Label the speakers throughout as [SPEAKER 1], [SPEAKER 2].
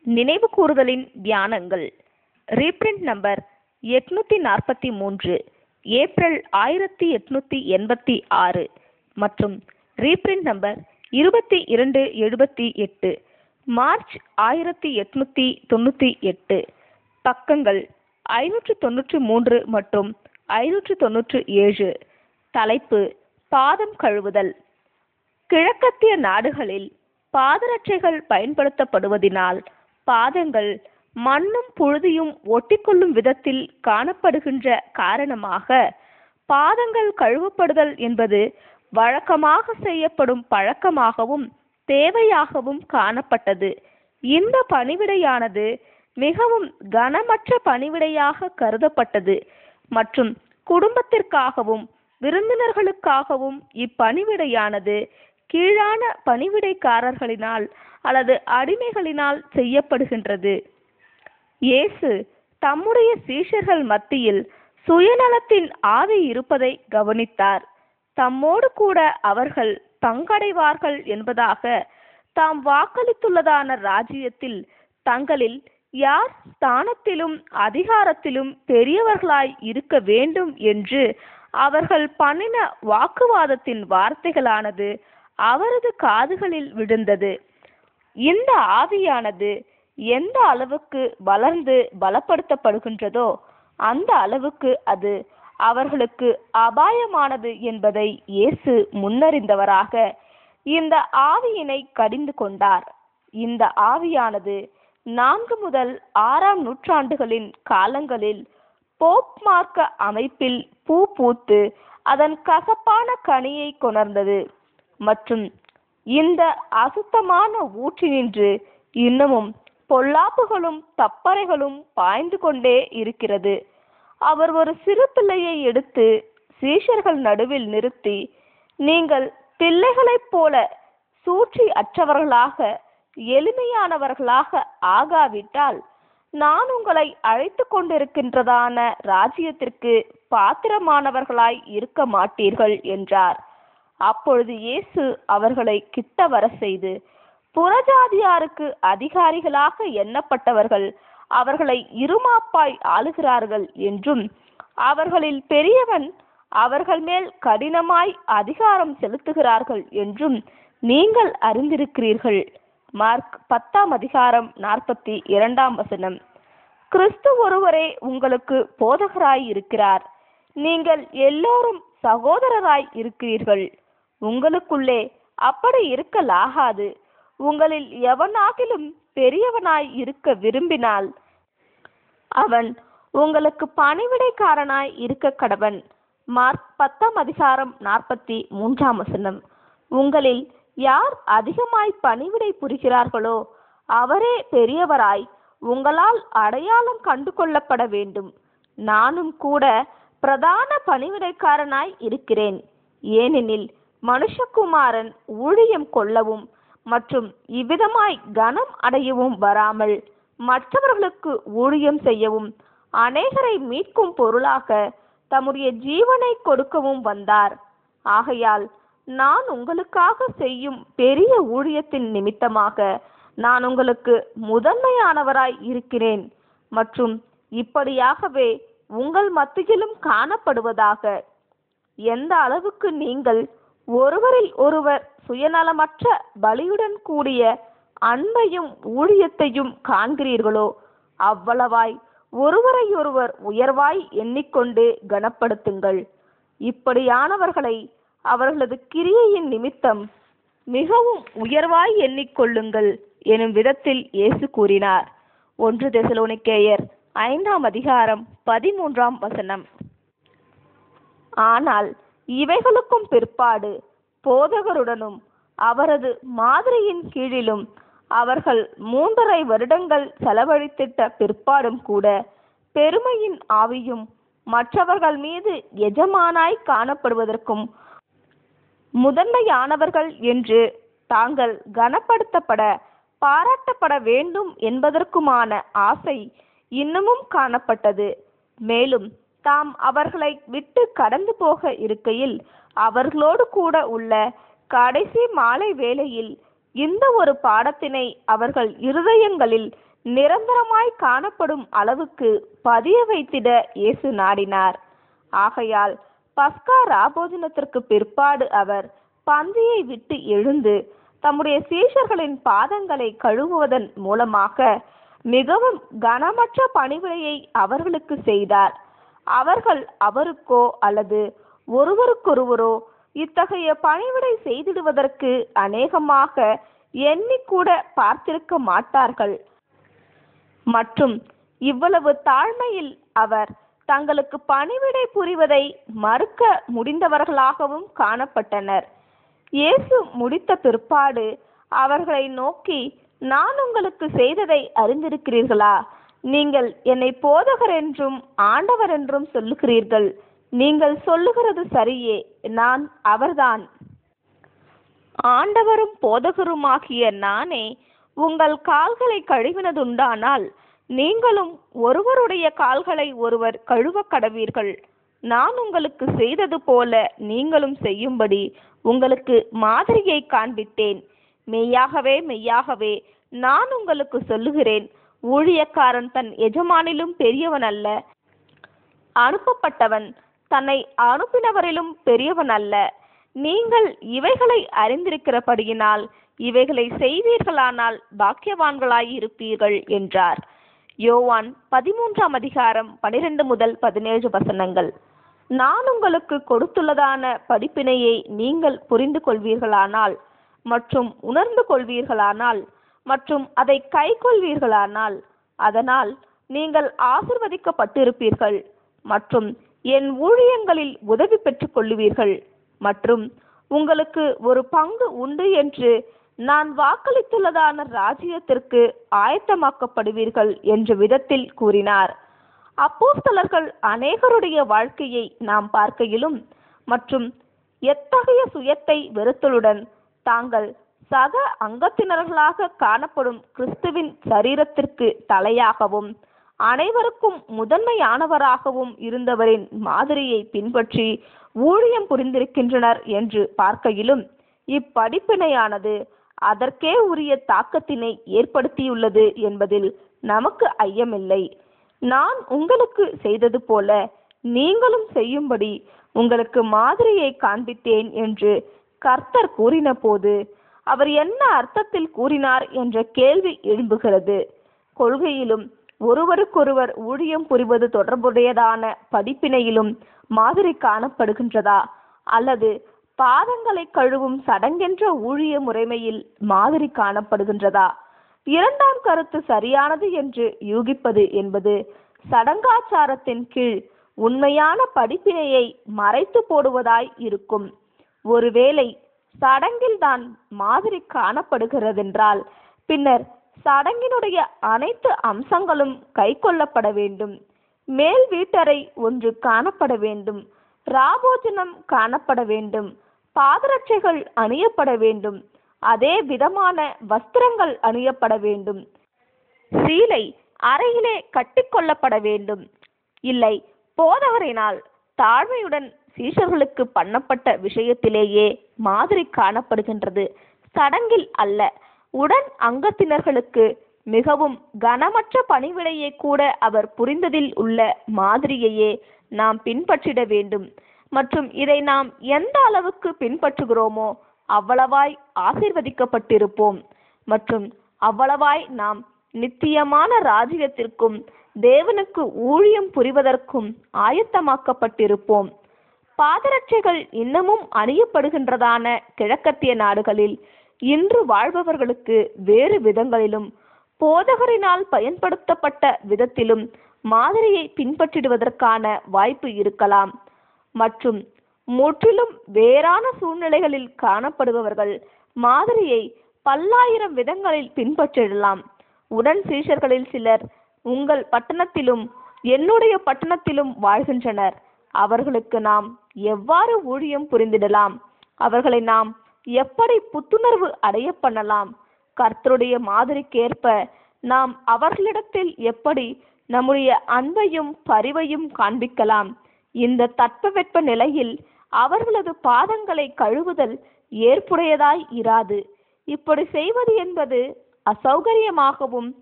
[SPEAKER 1] நினைவு கூறுதலின் தியானங்கள் reprint number எட்நூத்தி நாற்பத்தி மூன்று ஏப்ரல் ஆயிரத்தி எட்நூத்தி எண்பத்தி ஆறு மற்றும் ரீப்ரிண்ட் நம்பர் இருபத்தி இரண்டு எழுபத்தி எட்டு மார்ச் ஆயிரத்தி எட்நூத்தி தொண்ணூத்தி எட்டு பக்கங்கள் ஐநூற்று தொன்னூற்று மூன்று மற்றும் ஐநூற்று தொன்னூற்று ஏழு தலைப்பு பாதம் கழுவுதல் கிழக்கத்திய நாடுகளில் பாதரட்சைகள் பயன்படுத்தப்படுவதினால் பாதங்கள் மண்ணும் புழுதியும் ஒட்டிக்கொள்ளும் விதத்தில் காணப்படுகின்ற காரணமாக பாதங்கள் கழுவப்படுதல் என்பது வழக்கமாக செய்யப்படும் பழக்கமாகவும் தேவையாகவும் காணப்பட்டது இந்த பணிவிடையானது மிகவும் கனமற்ற பணிவிடையாக கருதப்பட்டது மற்றும் குடும்பத்திற்காகவும் விருந்தினர்களுக்காகவும் இப்பணிவிடையானது கீழான பணிவிடைக்காரர்களினால் அல்லது அடிமைகளினால் செய்யப்படுகின்றது இயேசு தம்முடைய சீஷர்கள் மத்தியில் சுயநலத்தின் ஆவி இருப்பதை கவனித்தார் தம்மோடு கூட அவர்கள் பங்கடைவார்கள் என்பதாக தாம் வாக்களித்துள்ளதான ராஜ்யத்தில் தங்களில் யார் ஸ்தானத்திலும் அதிகாரத்திலும் பெரியவர்களாய் இருக்க வேண்டும் என்று அவர்கள் பண்ணின வாக்குவாதத்தின் வார்த்தைகளானது அவரது காதுகளில் விழுந்தது இந்த ஆவியானது எந்த அளவுக்கு வளர்ந்து பலப்படுத்தப்படுகின்றதோ அந்த அளவுக்கு அது அவர்களுக்கு அபாயமானது என்பதை இயேசு முன்னறிந்தவராக இந்த ஆவியினை கடிந்து கொண்டார் இந்த ஆவியானது நான்கு முதல் ஆறாம் நூற்றாண்டுகளின் காலங்களில் போப் மார்க்க அமைப்பில் பூ பூத்து அதன் கசப்பான கனியை கொணர்ந்தது மற்றும் இந்த அசுத்தமான ஊற்றினின்று இன்னமும் பொல்லாப்புகளும் தப்பறைகளும் பாய்ந்து கொண்டே இருக்கிறது அவர் ஒரு சிறு பிள்ளையை எடுத்து சீஷர்கள் நடுவில் நிறுத்தி நீங்கள் பிள்ளைகளைப் போல சூழ்ச்சி அற்றவர்களாக எளிமையானவர்களாக ஆகாவிட்டால் நான் உங்களை அழைத்து கொண்டிருக்கின்றதான ராஜ்யத்திற்கு பாத்திரமானவர்களாய் இருக்க மாட்டீர்கள் என்றார் அப்பொழுது இயேசு அவர்களை கிட்ட வர செய்து புறஜாதியாருக்கு அதிகாரிகளாக எண்ணப்பட்டவர்கள் அவர்களை இருமாப்பாய் ஆளுகிறார்கள் என்றும் அவர்களில் பெரியவன் அவர்கள் மேல் கடினமாய் அதிகாரம் செலுத்துகிறார்கள் என்றும் நீங்கள் அறிந்திருக்கிறீர்கள் மார்க் பத்தாம் அதிகாரம் நாற்பத்தி இரண்டாம் வசனம் கிறிஸ்து ஒருவரே உங்களுக்கு போதகராய் இருக்கிறார் நீங்கள் எல்லோரும் சகோதரராய் இருக்கிறீர்கள் உங்களுக்குள்ளே அப்படி இருக்கலாகாது உங்களில் எவனாகிலும் பெரியவனாய் இருக்க விரும்பினால் அவன் உங்களுக்கு பணிவிடைக்காரனாய் இருக்க கடவன் மார்க் பத்தாம் அதிகாரம் நாற்பத்தி மூன்றாம் வசனம் உங்களில் யார் அதிகமாய் பணிவிடை புரிகிறார்களோ அவரே பெரியவராய் உங்களால் அடையாளம் கண்டு கொள்ளப்பட வேண்டும் நானும் கூட பிரதான பணிவிடைக்காரனாய் இருக்கிறேன் ஏனெனில் மனுஷகுமாரன் ஊழியம் கொள்ளவும் மற்றும் இவ்விதமாய் கனம் அடையவும் வராமல் மற்றவர்களுக்கு ஊழியம் செய்யவும் அநேகரை மீட்கும் பொருளாக தம்முடைய ஜீவனை கொடுக்கவும் வந்தார் ஆகையால் நான் உங்களுக்காக செய்யும் பெரிய ஊழியத்தின் நிமித்தமாக நான் உங்களுக்கு முதன்மையானவராய் இருக்கிறேன் மற்றும் இப்படியாகவே உங்கள் மத்தியிலும் காணப்படுவதாக எந்த அளவுக்கு நீங்கள் ஒருவரில் ஒருவர் சுயநலமற்ற பலியுடன் கூடிய அன்பையும் ஊழியத்தையும் காண்கிறீர்களோ அவ்வளவாய் ஒருவரையொருவர் உயர்வாய் எண்ணிக்கொண்டு கனப்படுத்துங்கள் இப்படியானவர்களை அவர்களது கிரியையின் நிமித்தம் மிகவும் உயர்வாய் எண்ணிக்கொள்ளுங்கள் எனும் விதத்தில் இயேசு கூறினார் ஒன்று தெசலோனிக்கேயர் ஐந்தாம் அதிகாரம் பதிமூன்றாம் வசனம் ஆனால் இவைகளுக்கும் பிற்பாடு போதகருடனும் அவரது மாதிரியின் கீழிலும் அவர்கள் மூன்றரை வருடங்கள் செலவழித்திட்ட பிற்பாடும் கூட பெருமையின் ஆவியும் மற்றவர்கள் மீது எஜமானாய் காணப்படுவதற்கும் முதன்மையானவர்கள் என்று தாங்கள் கனப்படுத்தப்பட பாராட்டப்பட வேண்டும் என்பதற்குமான ஆசை இன்னமும் காணப்பட்டது மேலும் தாம் அவர்களை விட்டு கடந்து போக இருக்கையில் அவர்களோடு கூட உள்ள கடைசி மாலை வேளையில் இந்த ஒரு பாடத்தினை அவர்கள் இருதயங்களில் நிரந்தரமாய் காணப்படும் அளவுக்கு பதிய வைத்திட இயேசு நாடினார் ஆகையால் பஸ்கா ராபோஜனத்திற்கு பிற்பாடு அவர் பந்தியை விட்டு எழுந்து தம்முடைய சீஷர்களின் பாதங்களை கழுவுவதன் மூலமாக மிகவும் கனமற்ற பணிவிடையை அவர்களுக்கு செய்தார் அவர்கள் அவருக்கோ அல்லது ஒருவருக்கொருவரோ இத்தகைய பணிவிடை செய்திடுவதற்கு அநேகமாக எண்ணிக்கூட பார்த்திருக்க மாட்டார்கள் மற்றும் இவ்வளவு தாழ்மையில் அவர் தங்களுக்கு பணிவிடை புரிவதை மறுக்க முடிந்தவர்களாகவும் காணப்பட்டனர் இயேசு முடித்த பிற்பாடு அவர்களை நோக்கி நான் உங்களுக்கு செய்ததை அறிந்திருக்கிறீர்களா நீங்கள் என்னை போதகர் என்றும் ஆண்டவர் என்றும் சொல்லுகிறீர்கள் நீங்கள் சொல்லுகிறது சரியே நான் அவர்தான் ஆண்டவரும் போதகருமாகிய நானே உங்கள் கால்களை கழுவினதுண்டானால் நீங்களும் ஒருவருடைய கால்களை ஒருவர் கழுவ கடவீர்கள் நான் உங்களுக்கு செய்தது போல நீங்களும் செய்யும்படி உங்களுக்கு மாதிரியை காண்பித்தேன் மெய்யாகவே மெய்யாகவே நான் உங்களுக்கு சொல்லுகிறேன் ஊழியக்காரன் தன் எஜமானிலும் பெரியவன் அல்ல அனுப்பப்பட்டவன் தன்னை அனுப்பினவரிலும் பெரியவன் அல்ல நீங்கள் இவைகளை அறிந்திருக்கிறபடியினால் இவைகளை செய்வீர்களானால் பாக்கியவான்களாய் இருப்பீர்கள் என்றார் யோவான் பதிமூன்றாம் அதிகாரம் பனிரெண்டு முதல் பதினேழு வசனங்கள் நான் உங்களுக்கு கொடுத்துள்ளதான படிப்பினையை நீங்கள் புரிந்து கொள்வீர்களானால் மற்றும் உணர்ந்து கொள்வீர்களானால் மற்றும் அதை கை கொள்வீர்களானால் அதனால் நீங்கள் ஆசிர்வதிக்கப்பட்டிருப்பீர்கள் மற்றும் என் ஊழியங்களில் உதவி பெற்றுக் கொள்ளுவீர்கள் மற்றும் உங்களுக்கு ஒரு பங்கு உண்டு என்று நான் வாக்களித்துள்ளதான ராஜ்யத்திற்கு ஆயத்தமாக்கப்படுவீர்கள் என்ற விதத்தில் கூறினார் அப்போஸ்தலர்கள் அநேகருடைய வாழ்க்கையை நாம் பார்க்கையிலும் மற்றும் எத்தகைய சுயத்தை வெறுத்தலுடன் தாங்கள் சக அங்கத்தினர்களாக காணப்படும் கிறிஸ்துவின் சரீரத்திற்கு தலையாகவும் அனைவருக்கும் முதன்மையானவராகவும் இருந்தவரின் மாதிரியை பின்பற்றி ஊழியம் புரிந்திருக்கின்றனர் என்று பார்க்கையிலும் இப்படிப்பினையானது அதற்கே உரிய தாக்கத்தினை ஏற்படுத்தியுள்ளது என்பதில் நமக்கு ஐயமில்லை நான் உங்களுக்கு செய்தது போல நீங்களும் செய்யும்படி உங்களுக்கு மாதிரியை காண்பித்தேன் என்று கர்த்தர் கூறின போது அவர் என்ன அர்த்தத்தில் கூறினார் என்ற கேள்வி எழும்புகிறது கொள்கையிலும் ஒருவருக்கொருவர் ஊழியம் புரிவது தொடர்புடையதான படிப்பினையிலும் மாதிரி காணப்படுகின்றதா அல்லது பாதங்களை கழுவும் சடங்கென்ற ஊழிய முறைமையில் மாதிரி காணப்படுகின்றதா இரண்டாம் கருத்து சரியானது என்று யூகிப்பது என்பது சடங்காச்சாரத்தின் கீழ் உண்மையான படிப்பினையை மறைத்து போடுவதாய் இருக்கும் ஒருவேளை சடங்கில்தான் மாதிரி காணப்படுகிறதென்றால் பின்னர் சடங்கினுடைய அனைத்து அம்சங்களும் கைக்கொள்ளப்பட வேண்டும் மேல் வீட்டறை ஒன்று காணப்பட வேண்டும் ராபோஜனம் காணப்பட வேண்டும் பாதரட்சைகள் அணியப்பட வேண்டும் அதே விதமான வஸ்திரங்கள் அணியப்பட வேண்டும் சீலை அறையிலே கட்டிக்கொள்ளப்பட வேண்டும் இல்லை போதவரினால் தாழ்மையுடன் சீஷர்களுக்கு பண்ணப்பட்ட விஷயத்திலேயே மாதிரி காணப்படுகின்றது சடங்கில் அல்ல உடன் அங்கத்தினர்களுக்கு மிகவும் கனமற்ற பணிவிடையை கூட அவர் புரிந்ததில் உள்ள மாதிரியையே நாம் பின்பற்றிட வேண்டும் மற்றும் இதை நாம் எந்த அளவுக்கு பின்பற்றுகிறோமோ அவ்வளவாய் ஆசீர்வதிக்கப்பட்டிருப்போம் மற்றும் அவ்வளவாய் நாம் நித்தியமான ராஜ்யத்திற்கும் தேவனுக்கு ஊழியம் புரிவதற்கும் ஆயத்தமாக்கப்பட்டிருப்போம் பாதரட்சைகள் இன்னமும் அணியப்படுகின்றதான கிழக்கத்திய நாடுகளில் இன்று வாழ்பவர்களுக்கு வேறு விதங்களிலும் போதகரினால் பயன்படுத்தப்பட்ட விதத்திலும் மாதிரியை பின்பற்றிடுவதற்கான வாய்ப்பு இருக்கலாம் மற்றும் முற்றிலும் வேறான சூழ்நிலைகளில் காணப்படுபவர்கள் மாதிரியை பல்லாயிரம் விதங்களில் பின்பற்றிடலாம் உடன் சீஷர்களில் சிலர் உங்கள் பட்டணத்திலும் என்னுடைய பட்டணத்திலும் வாழ்கின்றனர் அவர்களுக்கு நாம் எவ்வாறு ஊழியம் புரிந்திடலாம் அவர்களை நாம் எப்படி புத்துணர்வு அடைய பண்ணலாம் கர்த்தருடைய மாதிரிக்கேற்ப நாம் அவர்களிடத்தில் எப்படி நம்முடைய அன்பையும் பரிவையும் காண்பிக்கலாம் இந்த தட்பவெட்ப நிலையில் அவர்களது பாதங்களை கழுவுதல் ஏற்புடையதாய் இராது இப்படி செய்வது என்பது அசௌகரியமாகவும்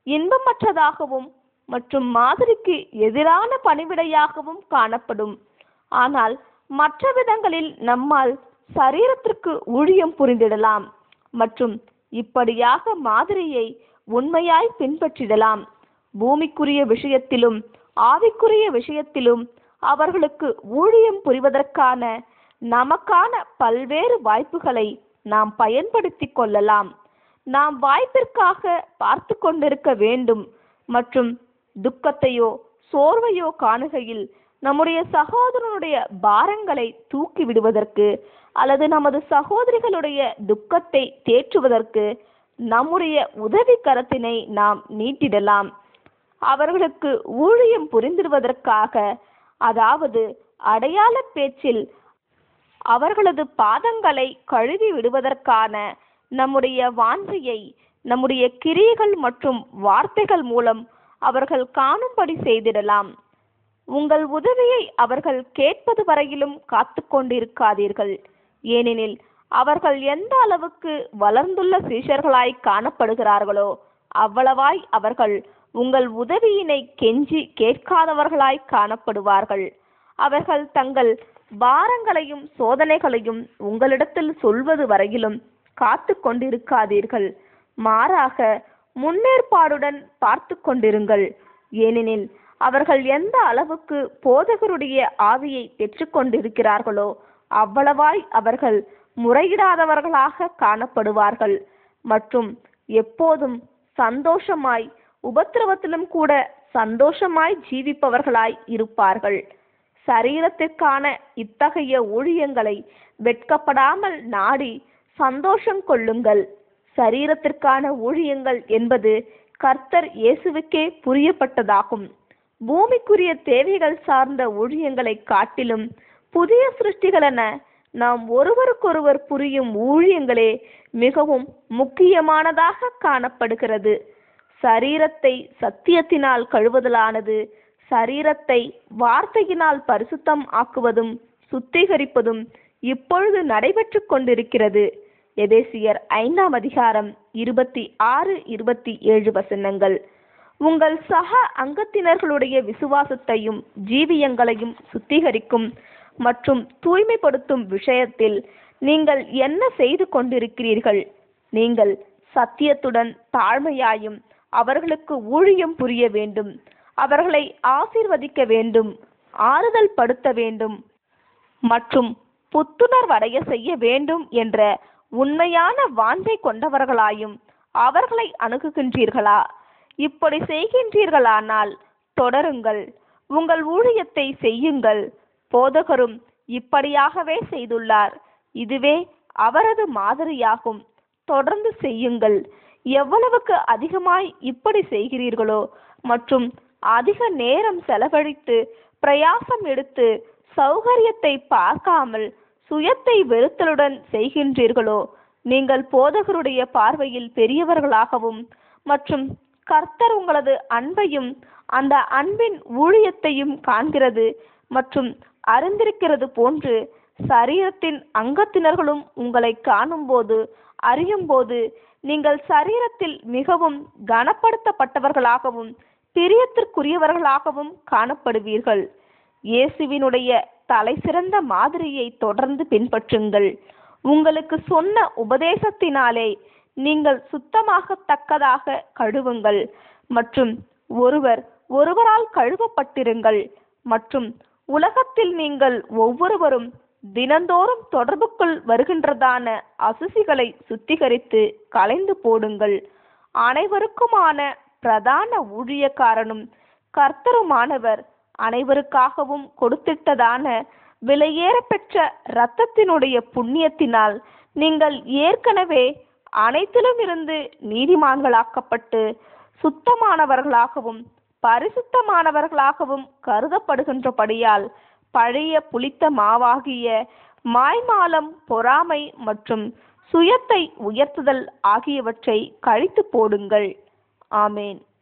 [SPEAKER 1] இன்பமற்றதாகவும் மற்றும் மாதிரிக்கு எதிரான பணிவிடையாகவும் காணப்படும் ஆனால் மற்ற விதங்களில் நம்மால் சரீரத்திற்கு ஊழியம் புரிந்திடலாம் மற்றும் இப்படியாக மாதிரியை உண்மையாய் பின்பற்றிடலாம் பூமிக்குரிய விஷயத்திலும் ஆவிக்குரிய விஷயத்திலும் அவர்களுக்கு ஊழியம் புரிவதற்கான நமக்கான பல்வேறு வாய்ப்புகளை நாம் பயன்படுத்திக் கொள்ளலாம் நாம் வாய்ப்பிற்காக பார்த்து கொண்டிருக்க வேண்டும் மற்றும் துக்கத்தையோ சோர்வையோ காணுகையில் நம்முடைய சகோதரனுடைய பாரங்களை தூக்கி விடுவதற்கு அல்லது நமது சகோதரிகளுடைய துக்கத்தை தேற்றுவதற்கு நம்முடைய உதவி கரத்தினை நாம் நீட்டிடலாம் அவர்களுக்கு ஊழியம் புரிந்திடுவதற்காக அதாவது அடையாள பேச்சில் அவர்களது பாதங்களை கழுவி விடுவதற்கான நம்முடைய வாஞ்சையை நம்முடைய கிரியைகள் மற்றும் வார்த்தைகள் மூலம் அவர்கள் காணும்படி செய்திடலாம் உங்கள் உதவியை அவர்கள் கேட்பது வரையிலும் காத்து கொண்டிருக்காதீர்கள் ஏனெனில் அவர்கள் எந்த அளவுக்கு வளர்ந்துள்ள சீஷர்களாய் காணப்படுகிறார்களோ அவ்வளவாய் அவர்கள் உங்கள் உதவியினை கெஞ்சி கேட்காதவர்களாய் காணப்படுவார்கள் அவர்கள் தங்கள் பாரங்களையும் சோதனைகளையும் உங்களிடத்தில் சொல்வது வரையிலும் காத்து கொண்டிருக்காதீர்கள் மாறாக முன்னேற்பாடுடன் பார்த்து கொண்டிருங்கள் ஏனெனில் அவர்கள் எந்த அளவுக்கு போதகருடைய ஆவியை பெற்றுக்கொண்டிருக்கிறார்களோ அவ்வளவாய் அவர்கள் முறையிடாதவர்களாக காணப்படுவார்கள் மற்றும் எப்போதும் சந்தோஷமாய் உபத்திரவத்திலும் கூட சந்தோஷமாய் ஜீவிப்பவர்களாய் இருப்பார்கள் சரீரத்திற்கான இத்தகைய ஊழியங்களை வெட்கப்படாமல் நாடி சந்தோஷம் கொள்ளுங்கள் சரீரத்திற்கான ஊழியங்கள் என்பது கர்த்தர் இயேசுவுக்கே புரியப்பட்டதாகும் பூமிக்குரிய தேவைகள் சார்ந்த ஊழியங்களை காட்டிலும் புதிய சிருஷ்டிகளென நாம் ஒருவருக்கொருவர் புரியும் ஊழியங்களே மிகவும் முக்கியமானதாக காணப்படுகிறது சரீரத்தை சத்தியத்தினால் கழுவுதலானது சரீரத்தை வார்த்தையினால் பரிசுத்தம் ஆக்குவதும் சுத்திகரிப்பதும் இப்பொழுது நடைபெற்று கொண்டிருக்கிறது எபேசியர் ஐந்தாம் அதிகாரம் இருபத்தி ஆறு இருபத்தி ஏழு வசனங்கள் உங்கள் சக அங்கத்தினர்களுடைய விசுவாசத்தையும் ஜீவியங்களையும் சுத்திகரிக்கும் மற்றும் தூய்மைப்படுத்தும் விஷயத்தில் நீங்கள் என்ன செய்து கொண்டிருக்கிறீர்கள் நீங்கள் சத்தியத்துடன் தாழ்மையாயும் அவர்களுக்கு ஊழியம் புரிய வேண்டும் அவர்களை ஆசீர்வதிக்க வேண்டும் ஆறுதல் படுத்த வேண்டும் மற்றும் புத்துணர்வடைய செய்ய வேண்டும் என்ற உண்மையான வாஞ்சை கொண்டவர்களாயும் அவர்களை அணுகுகின்றீர்களா இப்படி செய்கின்றீர்களானால் தொடருங்கள் உங்கள் ஊழியத்தை செய்யுங்கள் போதகரும் இப்படியாகவே செய்துள்ளார் இதுவே அவரது மாதிரியாகும் தொடர்ந்து செய்யுங்கள் எவ்வளவுக்கு அதிகமாய் இப்படி செய்கிறீர்களோ மற்றும் அதிக நேரம் செலவழித்து பிரயாசம் எடுத்து சௌகரியத்தை பார்க்காமல் சுயத்தை வெறுத்தலுடன் செய்கின்றீர்களோ நீங்கள் போதகருடைய பார்வையில் பெரியவர்களாகவும் மற்றும் கர்த்தர் உங்களது அன்பையும் அந்த அன்பின் ஊழியத்தையும் காண்கிறது மற்றும் அறிந்திருக்கிறது போன்று சரீரத்தின் அங்கத்தினர்களும் உங்களை காணும்போது அறியும்போது நீங்கள் சரீரத்தில் மிகவும் கனப்படுத்தப்பட்டவர்களாகவும் பிரியத்திற்குரியவர்களாகவும் காணப்படுவீர்கள் இயேசுவினுடைய தலை சிறந்த மாதிரியை தொடர்ந்து பின்பற்றுங்கள் உங்களுக்கு சொன்ன உபதேசத்தினாலே நீங்கள் சுத்தமாகத்தக்கதாக கழுவுங்கள் மற்றும் ஒருவர் ஒருவரால் கழுவப்பட்டிருங்கள் மற்றும் உலகத்தில் நீங்கள் ஒவ்வொருவரும் தினந்தோறும் தொடர்புக்குள் வருகின்றதான அசுசிகளை சுத்திகரித்து களைந்து போடுங்கள் அனைவருக்குமான பிரதான ஊழியக்காரனும் கர்த்தருமானவர் அனைவருக்காகவும் கொடுத்திட்டதான விலையேறப்பெற்ற இரத்தத்தினுடைய புண்ணியத்தினால் நீங்கள் ஏற்கனவே அனைத்திலும் இருந்து நீதிமான்களாக்கப்பட்டு சுத்தமானவர்களாகவும் பரிசுத்தமானவர்களாகவும் கருதப்படுகின்றபடியால் பழைய புளித்த மாவாகிய மாய்மாலம் பொறாமை மற்றும் சுயத்தை உயர்த்துதல் ஆகியவற்றை கழித்து போடுங்கள் ஆமேன்